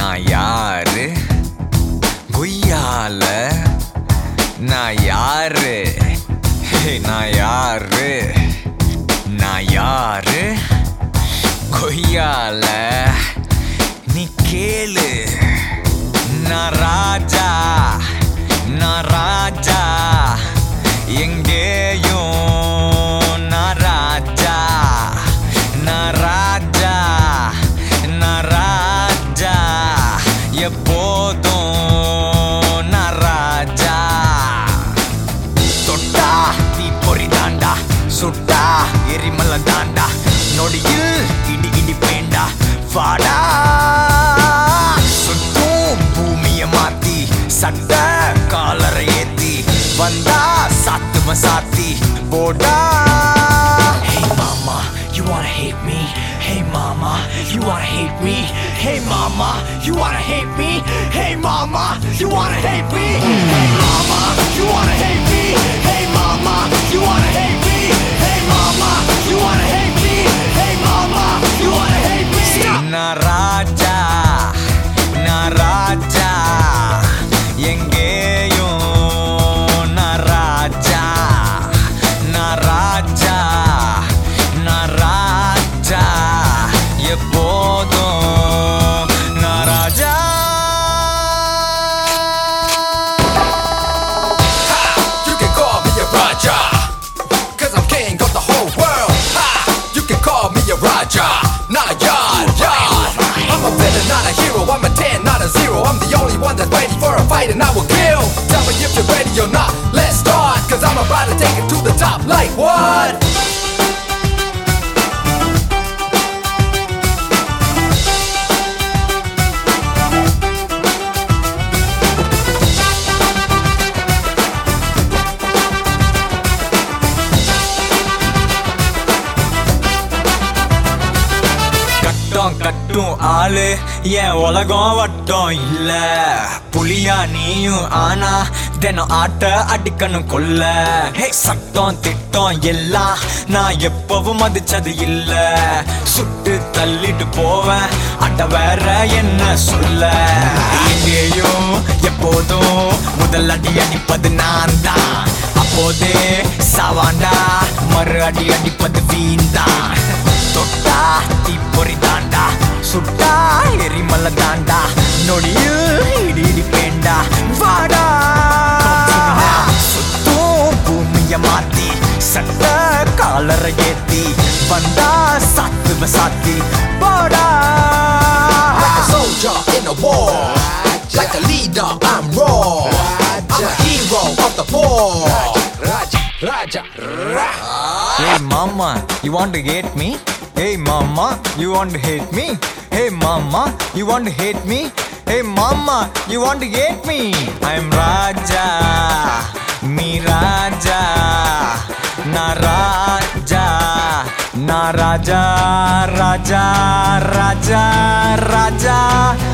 நான் யாரு குய்யால நான் யாரு ஹே, நான் யாரு நான் யாரு கொய்யால நீ கேளு நான் ராஜா நான் ராஜா எங்கேயும் நான் ராஜா நான் ராஜா நான் ராஜா எப்போதும் நான் ராஜா தொட்டா தீ பொறி தாண்டா சுட்டா எரிமல தாண்டா நொடியில் இடி இடி பேண்டா வாடா சுட்டும் பூமிய மாத்தி சட்ட காலரை ஏத்தி வந்தா சாத்தும சாத்தி போடா Hey mama, you wanna hate me? Hey mama, you wanna hate me? Hey mama, you wanna hate me? Hey mama, you wanna hate me? Hey mama, you wanna hate me? Hey mama, you wanna hate me? Hey mama, you wanna hate me? Hey mama, you wanna hate me? Stop! நான் ராஜா நான் ராஜா எங்கேயும் நான் ராஜா நான் ராஜா நான் ராஜா எப்போதும் நான் ராஜா You can call me a Raja, cause I'm king of the whole world. Ha! You can call me a Raja, not a yard, yard. I'm a villain, not a hero. I'm a 10, not a zero. I'm the only one that's ready for a fight and I will kill. Tell me if you're ready or not. Let's start, cause I'm about to take it to the top. Like what? கட்டம் கட்டும் ஆளு என் உலகம் வட்டம் இல்ல புலியா நீயும் ஆனா தினம் ஆட்ட அடிக்கணும் கொல்ல ஹே சட்டம் திட்டம் எல்லாம் நான் எப்பவும் மதிச்சது இல்ல சுட்டு தள்ளிட்டு போவேன் அட வேற என்ன சொல்ல எங்கேயும் எப்போதும் முதல் அடி அடிப்பது நான் தான் அப்போதே சாவாண்டா மறு அடி அடிப்பது வீண்தான் தொட்டா தீப்பொறி தாண்டா சுட்டா எரிமல தாண்டா நொடியில் இடி இடி பேண்டா வாடா சுத்தும் பூமிய மாத்தி சட்ட காலரை ஏத்தி வந்தா சாத்துவ சாத்தி போடா Like a soldier in a war. Like a leader, I'm raw. I'm a hero of the poor. Raja, Raja, Raja. Hey mama, you want to hate me? Hey mama, you want to hate me? Hey mama, you want to hate me? Hey mama, you want to hate me? I'm Raja, me Raja, na Raja, na Raja, Raja, Raja, Raja.